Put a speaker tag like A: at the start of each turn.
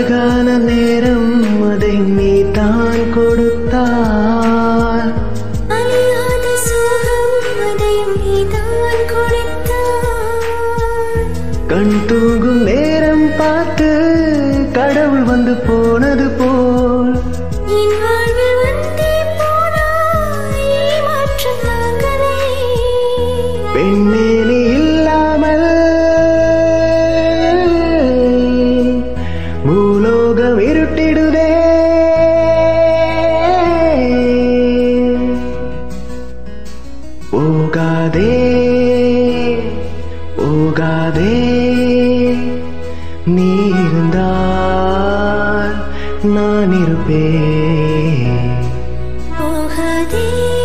A: அழகான நேரம் அதை நீ தான் கொடுத்தாய்
B: அழியாத சோகம் அதையும் நீதான் கொடுத்தாய்
A: கண் தூங்கும் நேரம் பார்த்து கடவுள் வந்து போனது போல்
B: என் வாழ்வில் வந்தே போனாய் ஏமாற்றம் நாங்களே
A: பெண்ணே நீ இல்லாமல் பூலோகம் இருட்டிடுதே போகாதே போகாதே நீ இருந்தால் நான் இருப்பேன்
B: போகாதே